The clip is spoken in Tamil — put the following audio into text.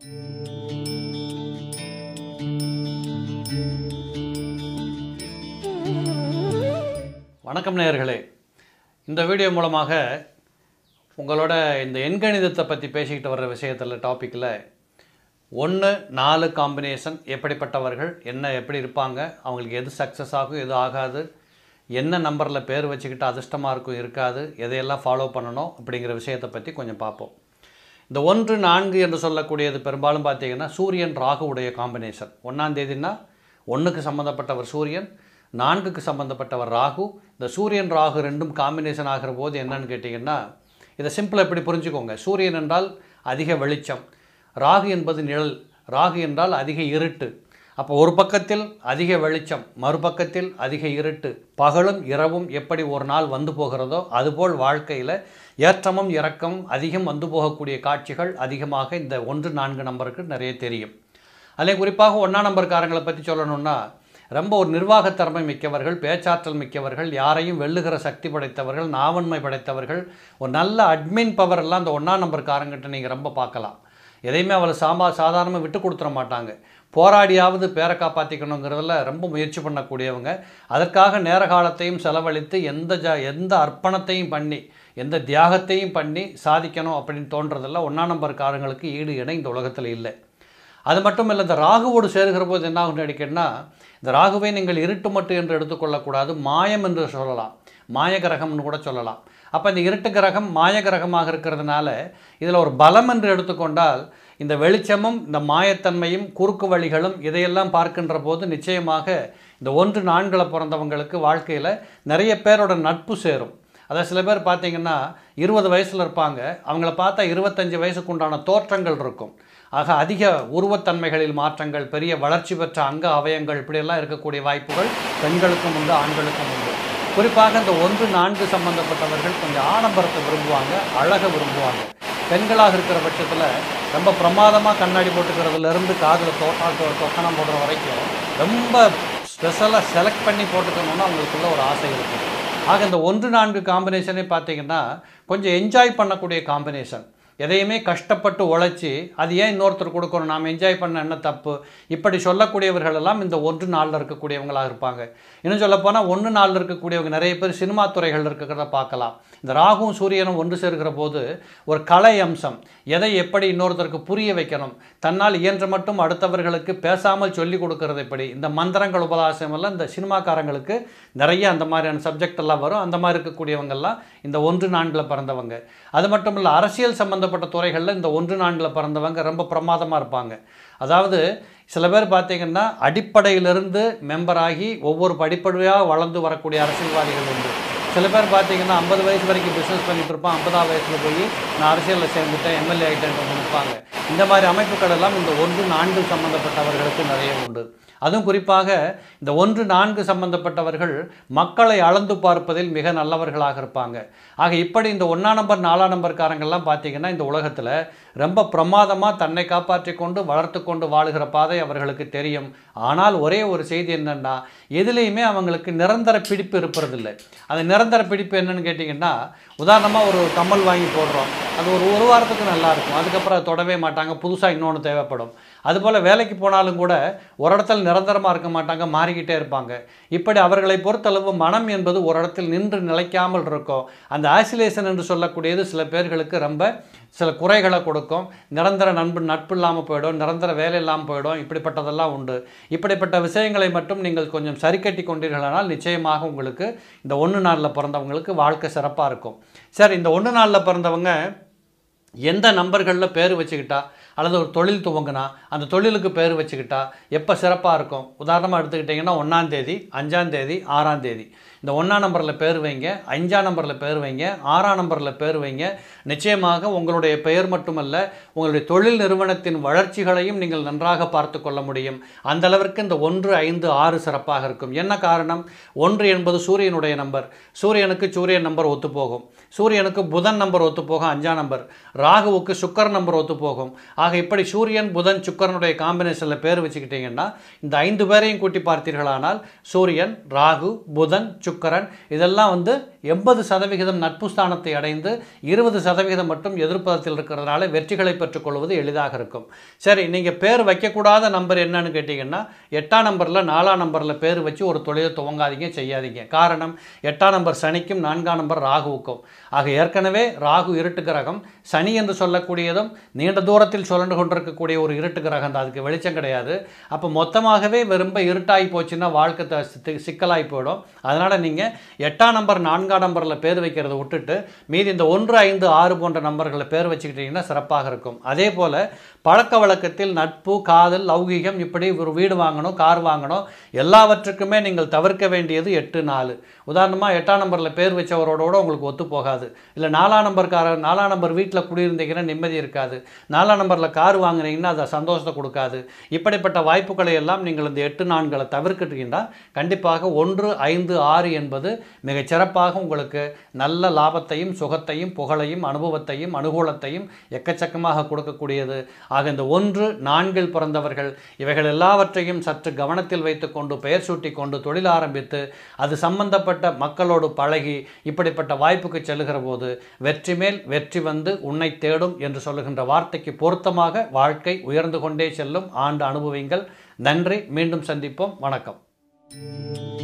வணக்கம் நேயர்களே இந்த வீடியோ மூலமாக உங்களோட இந்த எண்கணிதத்தை பற்றி பேசிக்கிட்டு வர்ற விஷயத்தில் டாப்பிக்கில் ஒன்று நாலு காம்பினேஷன் எப்படிப்பட்டவர்கள் என்ன எப்படி இருப்பாங்க அவங்களுக்கு எது சக்ஸஸ் ஆகும் எது ஆகாது என்ன நம்பரில் பேர் வச்சுக்கிட்டு அதிர்ஷ்டமாக இருக்கும் இருக்காது எதையெல்லாம் ஃபாலோ பண்ணணும் அப்படிங்கிற விஷயத்தை பற்றி கொஞ்சம் பார்ப்போம் இந்த ஒன்று நான்கு என்று சொல்லக்கூடியது பெரும்பாலும் பார்த்தீங்கன்னா சூரியன் ராகு உடைய காம்பினேஷன் ஒன்றாம் தேதினா ஒன்றுக்கு சம்மந்தப்பட்டவர் சூரியன் நான்குக்கு சம்மந்தப்பட்டவர் ராகு இந்த சூரியன் ராகு ரெண்டும் காம்பினேஷன் ஆகிற போது என்னன்னு கேட்டிங்கன்னா இதை சிம்பிளாக எப்படி புரிஞ்சுக்கோங்க சூரியன் என்றால் அதிக வெளிச்சம் ராகு என்பது நிழல் ராகு என்றால் அதிக இருட்டு அப்போ ஒரு பக்கத்தில் அதிக வெளிச்சம் மறுபக்கத்தில் அதிக இருட்டு பகலும் இரவும் எப்படி ஒரு நாள் வந்து போகிறதோ அதுபோல் வாழ்க்கையில் ஏற்றமும் இறக்கமும் அதிகம் வந்து போகக்கூடிய காட்சிகள் அதிகமாக இந்த ஒன்று நான்கு நம்பருக்கு நிறைய தெரியும் அதிலே குறிப்பாக ஒன்றாம் நம்பர்காரங்களை பற்றி சொல்லணும்னா ரொம்ப ஒரு நிர்வாகத் திறமை மிக்கவர்கள் பேச்சாற்றல் மிக்கவர்கள் யாரையும் வெல்லுகிற சக்தி படைத்தவர்கள் நாவன்மை படைத்தவர்கள் ஒரு நல்ல அட்மின் பவர் எல்லாம் அந்த ஒன்றாம் நம்பர்காரங்கிட்ட நீங்கள் ரொம்ப பார்க்கலாம் எதையுமே அவளை சாமா சாதாரணமாக விட்டு கொடுத்துட மாட்டாங்க போராடியாவது பேரை காப்பாற்றிக்கணுங்கிறதுல ரொம்ப முயற்சி பண்ணக்கூடியவங்க அதற்காக நேர காலத்தையும் செலவழித்து எந்த ஜ எந்த அர்ப்பணத்தையும் பண்ணி எந்த தியாகத்தையும் பண்ணி சாதிக்கணும் அப்படின்னு தோன்றதில்ல ஒன்றாம் நம்பர்காரங்களுக்கு ஈடு இணை இந்த உலகத்தில் இல்லை அது மட்டும் இல்லை இந்த ராகுவோடு சேருகிற போது என்ன ஆகும் அடிக்கடினா இந்த ராகுவை நீங்கள் இருட்டு மட்டும் என்று எடுத்துக்கொள்ளக்கூடாது மாயம் என்று சொல்லலாம் மாய கிரகம்னு கூட சொல்லலாம் அப்போ இந்த இருட்டு கிரகம் மாய கிரகமாக இருக்கிறதுனால இதில் ஒரு பலம் என்று எடுத்துக்கொண்டால் இந்த வெளிச்சமும் இந்த மாயத்தன்மையும் குறுக்கு வழிகளும் இதையெல்லாம் பார்க்கின்ற போது நிச்சயமாக இந்த ஒன்று நான்கில் பிறந்தவங்களுக்கு வாழ்க்கையில் நிறைய பேரோட நட்பு சேரும் அதாவது சில பேர் பார்த்தீங்கன்னா இருபது வயசில் இருப்பாங்க அவங்கள பார்த்தா இருபத்தஞ்சி வயசுக்கு உண்டான தோற்றங்கள் இருக்கும் ஆக அதிக உருவத்தன்மைகளில் மாற்றங்கள் பெரிய வளர்ச்சி பெற்ற அங்க அவயங்கள் இப்படியெல்லாம் இருக்கக்கூடிய வாய்ப்புகள் பெண்களுக்கும் உண்டு ஆண்களுக்கும் உண்டு குறிப்பாக இந்த ஒன்று நான்கு சம்பந்தப்பட்டவர்கள் கொஞ்சம் ஆடம்பரத்தை விரும்புவாங்க அழகை விரும்புவாங்க பெண்களாக இருக்கிற பட்சத்தில் ரொம்ப பிரமாதமாக கண்ணாடி போட்டுக்கிறதுலேருந்து காதில் தோட்டா தொக்கணம் போடுற வரைக்கும் ரொம்ப ஸ்பெஷலாக செலக்ட் பண்ணி போட்டுக்கணும்னு அவங்களுக்குள்ள ஒரு ஆசை இருக்கும் ஆக இந்த ஒன்று நான்கு காம்பினேஷனே பார்த்தீங்கன்னா கொஞ்சம் என்ஜாய் பண்ணக்கூடிய காம்பினேஷன் எதையுமே கஷ்டப்பட்டு உழைச்சி அது ஏன் இன்னொருத்தர் கொடுக்கணும் நாம் என்ஜாய் பண்ண என்ன தப்பு இப்படி சொல்லக்கூடியவர்கள் எல்லாம் இந்த ஒன்று நாளில் இருக்கக்கூடியவங்களாக இருப்பாங்க இன்னும் சொல்லப்போனால் ஒன்று நாளில் இருக்கக்கூடியவங்க நிறைய பேர் சினிமா துறைகள் இருக்கிறத பார்க்கலாம் இந்த ராகுவும் சூரியனும் ஒன்று சேர்கிற போது ஒரு கலை அம்சம் எதை எப்படி இன்னொருத்தருக்கு புரிய வைக்கணும் தன்னால் இயன்ற மட்டும் அடுத்தவர்களுக்கு பேசாமல் சொல்லி கொடுக்கறது எப்படி இந்த மந்திரங்கள் உபதாசம் எல்லாம் இந்த சினிமாக்காரங்களுக்கு நிறைய அந்த மாதிரியான சப்ஜெக்ட் எல்லாம் வரும் அந்த மாதிரி இருக்கக்கூடியவங்கெல்லாம் இந்த ஒன்று நான்கில் பிறந்தவங்க அது மட்டும் இல்லை அரசியல் சம்பந்தப்பட்ட துறைகளில் இந்த ஒன்று நான்கில் பிறந்தவங்க ரொம்ப பிரமாதமாக இருப்பாங்க அதாவது சில பேர் பார்த்தீங்கன்னா அடிப்படையிலிருந்து மெம்பராகி ஒவ்வொரு படிப்படியாக வளர்ந்து வரக்கூடிய அரசியல்வாதிகள் உண்டு சில பேர் பார்த்தீங்கன்னா ஐம்பது வயசு வரைக்கும் பிஸ்னஸ் பண்ணிட்டு இருப்பான் ஐம்பதாம் வயசில் போய் நான் அரசியலில் சேர்ந்துட்டேன் எம்எல்ஏ ஆகிட்டேன் நிற்பாங்க இந்த மாதிரி அமைப்புகள் எல்லாம் இந்த ஒன்று நான்கு சம்பந்தப்பட்டவர்களுக்கு நிறைய உண்டு அதுவும் குறிப்பாக இந்த ஒன்று நான்கு சம்பந்தப்பட்டவர்கள் மக்களை அளந்து பார்ப்பதில் மிக நல்லவர்களாக இருப்பாங்க ஆக இப்படி இந்த ஒன்றாம் நம்பர் நாலாம் நம்பர்காரங்கள்லாம் பார்த்தீங்கன்னா இந்த உலகத்தில் ரொம்ப பிரமாதமாக தன்னை காப்பாற்றி கொண்டு வளர்த்து கொண்டு வாழுகிற பாதை அவர்களுக்கு தெரியும் ஆனால் ஒரே ஒரு செய்தி என்னென்னா எதுலேயுமே அவங்களுக்கு நிரந்தர பிடிப்பு இருப்பதில்லை அந்த நிரந்தர பிடிப்பு என்னன்னு கேட்டிங்கன்னா உதாரணமாக ஒரு கம்மல் வாங்கி போடுறோம் அது ஒரு ஒரு வாரத்துக்கு நல்லா இருக்கும் அதுக்கப்புறம் அதை தொடவே மாட்டாங்க புதுசாக இன்னொன்று தேவைப்படும் அதுபோல் வேலைக்கு போனாலும் கூட ஒரு இடத்துல நிரந்தரமாக இருக்க மாட்டாங்க மாறிக்கிட்டே இருப்பாங்க இப்படி அவர்களை பொறுத்தளவு மனம் என்பது ஒரு இடத்தில் நின்று நிலைக்காமல் இருக்கும் அந்த ஆசிலேஷன் என்று சொல்லக்கூடியது சில பேர்களுக்கு ரொம்ப சில குறைகளை கொடுக்கும் நிரந்தர நண்பு நட்பு இல்லாமல் போயிடும் நிரந்தர வேலை இல்லாமல் போயிடும் இப்படிப்பட்டதெல்லாம் உண்டு இப்படிப்பட்ட விஷயங்களை மட்டும் நீங்கள் கொஞ்சம் சரி கட்டி கொண்டீர்களானால் நிச்சயமாக உங்களுக்கு இந்த ஒன்று நாளில் பிறந்தவங்களுக்கு வாழ்க்கை சிறப்பாக இருக்கும் சரி இந்த ஒன்று நாளில் பிறந்தவங்க எந்த நம்பர்களில் பேர் வச்சுக்கிட்டா அல்லது ஒரு தொழில் துவங்கினா அந்த தொழிலுக்கு பேர் வச்சுக்கிட்டா எப்போ சிறப்பாக இருக்கும் உதாரணமாக எடுத்துக்கிட்டிங்கன்னா ஒன்றாந்தேதி அஞ்சாந்தேதி ஆறாந்தேதி இந்த ஒன்றாம் நம்பரில் பேர் வைங்க அஞ்சாம் நம்பரில் பேர் வைங்க ஆறாம் நம்பரில் பேர் வைங்க நிச்சயமாக உங்களுடைய பெயர் மட்டுமல்ல உங்களுடைய தொழில் நிறுவனத்தின் வளர்ச்சிகளையும் நீங்கள் நன்றாக பார்த்து கொள்ள முடியும் அந்த அளவிற்கு இந்த ஒன்று ஐந்து ஆறு சிறப்பாக இருக்கும் என்ன காரணம் ஒன்று என்பது சூரியனுடைய நம்பர் சூரியனுக்கு சூரியன் நம்பர் ஒத்துப்போகும் சூரியனுக்கு புதன் நம்பர் ஒத்துப்போகும் அஞ்சாம் நம்பர் ராகுவுக்கு சுக்கர் நம்பர் ஒத்துப்போகும் ஆக இப்படி சூரியன் புதன் சுக்கரனுடைய காம்பினேஷனில் பேர் வச்சுக்கிட்டீங்கன்னா இந்த ஐந்து பேரையும் கூட்டி பார்த்தீர்களானால் சூரியன் ராகு புதன் சுக்கரன் இதெல்லாம் வந்து எண்பது சதவிகிதம் நட்பு ஸ்தானத்தை அடைந்து இருபது சதவிகிதம் மட்டும் எதிர்ப்பதத்தில் இருக்கிறதுனால வெற்றிகளை பெற்றுக்கொள்வது எளிதாக இருக்கும் சரி நீங்கள் பேர் வைக்கக்கூடாத நம்பர் என்னன்னு கேட்டிங்கன்னா எட்டாம் நம்பரில் நாலாம் நம்பரில் பேர் வச்சு ஒரு தொழிலை துவங்காதீங்க செய்யாதீங்க காரணம் எட்டாம் நம்பர் சனிக்கும் நான்காம் நம்பர் ராகுவுக்கும் ஆக ஏற்கனவே ராகு இருட்டு கிரகம் சனி என்று சொல்லக்கூடியதும் நீண்ட தூரத்தில் சுழண்டு கொண்டிருக்கக்கூடிய ஒரு இருட்டு கிரகம் தான் அதுக்கு வெளிச்சம் கிடையாது அப்போ மொத்தமாகவே ரொம்ப இருட்டாகி போச்சுன்னா வாழ்க்கை த- சி- சிக்கலாகி போயிடும் அதனால் நீங்கள் எட்டாம் நம்பர் நான்காம் நம்பரில் பேர் வைக்கிறத விட்டுட்டு மீதி இந்த ஒன்று ஐந்து ஆறு போன்ற நம்பர்களில் பேர் வச்சுக்கிட்டிங்கன்னா சிறப்பாக இருக்கும் அதே போல் பழக்க வழக்கத்தில் நட்பு காதல் லௌகீகம் இப்படி ஒரு வீடு வாங்கணும் கார் வாங்கணும் எல்லாவற்றுக்குமே நீங்கள் தவிர்க்க வேண்டியது எட்டு நாலு உதாரணமாக எட்டாம் நம்பரில் பேர் வச்சவரோட உங்களுக்கு ஒத்து போகாது இல்லை நாலாம் நம்பர்கார நாலாம் நம்பர் வீட்டில் குடியிருந்தீங்கன்னா நிம்மதி இருக்காது நாலாம் நம்பரில் கார் வாங்குனீங்கன்னா அது சந்தோஷத்தை கொடுக்காது இப்படிப்பட்ட வாய்ப்புகளை எல்லாம் நீங்கள் இந்த எட்டு நான்களை தவிர்க்கிட்டீங்கன்னா கண்டிப்பாக ஒன்று ஐந்து ஆறு என்பது மிகச் சிறப்பாக உங்களுக்கு நல்ல லாபத்தையும் சுகத்தையும் புகழையும் அனுபவத்தையும் அனுகூலத்தையும் எக்கச்சக்கமாக கொடுக்கக்கூடியது ஆக இந்த ஒன்று நான்கில் பிறந்தவர்கள் இவைகள் எல்லாவற்றையும் சற்று கவனத்தில் வைத்துக்கொண்டு பெயர் சூட்டி கொண்டு தொழில் ஆரம்பித்து அது சம்பந்தப்பட்ட மக்களோடு பழகி இப்படிப்பட்ட வாய்ப்புக்கு செல்லுகிற போது வெற்றி மேல் வெற்றி வந்து உன்னை தேடும் என்று சொல்லுகின்ற வார்த்தைக்கு பொருத்தமாக வாழ்க்கை உயர்ந்து கொண்டே செல்லும் ஆண்டு அனுபவிங்கள் நன்றி மீண்டும் சந்திப்போம் வணக்கம்